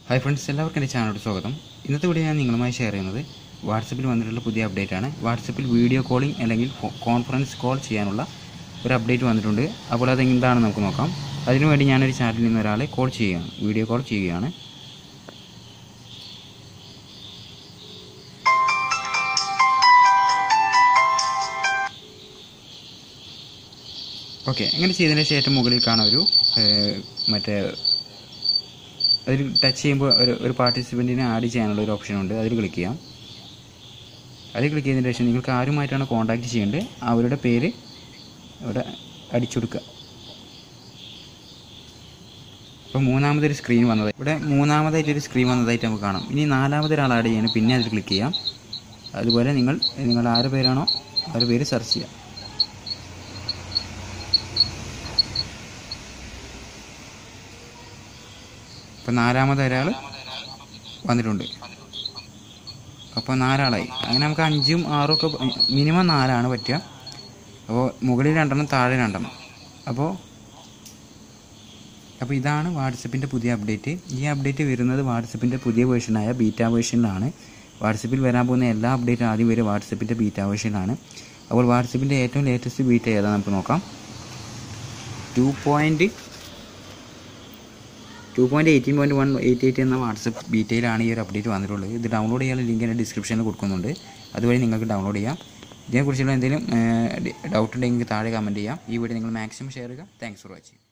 hi friends എല്ലാവർക്കും എൻ്റെ ചാനലോട് സ്വാഗതം ഇന്നത്തെ വീഡിയോ ഞാൻ നിങ്ങളുമായി ഷെയർ ചെയ്യുന്നത് വാട്സപ്പിൽ വന്നിട്ടുള്ള പുതിയ അപ്ഡേറ്റ് ആണ് വാട്സപ്പിൽ വീഡിയോ കോളിംഗ് അല്ലെങ്കിൽ ഫോ- കോൺഫറൻസ് കോൾ ചെയ്യാനുള്ള ഒരു അപ്ഡേറ്റ് വന്നിട്ടുണ്ട് അപ്പോൾ അത് എന്താണെന്ന് നമുക്ക് നോക്കാം അതിനുവേണ്ടി ഞാനൊരു ചാനലിൽ നിന്ന് ഒരാളെ കോൾ ചെയ്യുകയാണ് വീഡിയോ കോൾ ചെയ്യുകയാണ് ഓക്കെ അങ്ങനെ ചെയ്തതിന് ശേഷം മുകളിൽ കാണാം ഒരു ഏഹ്, മറ്റേ അതിൽ ടച്ച് ചെയ്യുമ്പോൾ ഒരു ഒരു പാർട്ടിസിപ്പൻറ്റിനെ ആഡ് ചെയ്യാനുള്ള ഒരു ഓപ്ഷൻ ഉണ്ട് അതിൽ ക്ലിക്ക് ചെയ്യാം അതിൽ ക്ലിക്ക് ചെയ്തതിന് ശേഷം നിങ്ങൾക്ക് ആരുമായിട്ടാണ് കോൺടാക്റ്റ് ചെയ്യേണ്ടത് അവരുടെ പേര് ഇവിടെ അടിച്ചു കൊടുക്കുക ഇപ്പോൾ മൂന്നാമതൊരു സ്ക്രീൻ വന്നത് ഇവിടെ മൂന്നാമതായിട്ടൊരു സ്ക്രീൻ വന്നതായിട്ട് നമുക്ക് കാണാം ഇനി നാലാമതൊരാൾ ആഡ് ചെയ്യണം പിന്നെ അതിൽ ക്ലിക്ക് ചെയ്യാം അതുപോലെ നിങ്ങൾ നിങ്ങൾ ആരുടെ പേരാണോ അവരുടെ പേര് സെർച്ച് ചെയ്യാം ഇപ്പോൾ നാലാമത് ഒരാൾ വന്നിട്ടുണ്ട് അപ്പോൾ നാലാളായി അങ്ങനെ നമുക്ക് അഞ്ചും ആറും ഒക്കെ മിനിമം നാലാണ് പറ്റുക അപ്പോൾ മുകളിൽ രണ്ടെണ്ണം താഴെ രണ്ടെണ്ണം അപ്പോൾ അപ്പോൾ ഇതാണ് വാട്സപ്പിൻ്റെ പുതിയ അപ്ഡേറ്റ് ഈ അപ്ഡേറ്റ് വരുന്നത് വാട്സപ്പിൻ്റെ പുതിയ വേർഷനായ ബീറ്റ വേർഷനിലാണ് വാട്സപ്പിൽ വരാൻ പോകുന്ന എല്ലാ അപ്ഡേറ്റും ആദ്യം വരെ വാട്സപ്പിൻ്റെ ബീറ്റ വേർഷനിലാണ് അപ്പോൾ വാട്സപ്പിൻ്റെ ഏറ്റവും ലേറ്റസ്റ്റ് ബീറ്റ ഏതാ നമുക്ക് നോക്കാം two point two point eighteen point one eight eight എന്ന വാട്സപ്പ് ബീറ്റയിലാണ് ഈ ഒരു അപ്ഡേറ്റ് വന്നിട്ടുള്ളത് ഇത് ഡൗൺലോഡ് ചെയ്യാനുള്ള ലിങ്ക് എൻ്റെ ഡിസ്ക്രിപ്ഷനിൽ കൊടുക്കുന്നുണ്ട് അതുവഴി നിങ്ങൾക്ക് ഡൗൺലോഡ് ചെയ്യാം ഇതിനെക്കുറിച്ചുള്ള എന്തെങ്കിലും ഡൗട്ട് ഉണ്ടെങ്കിൽ താഴെ കമൻറ്റ് ചെയ്യാം ഈ വീഡിയോ നിങ്ങൾ മാക്സിമം ഷെയർ ചെയ്യുക താങ്ക്സ് ഫോർ വാച്ചിങ്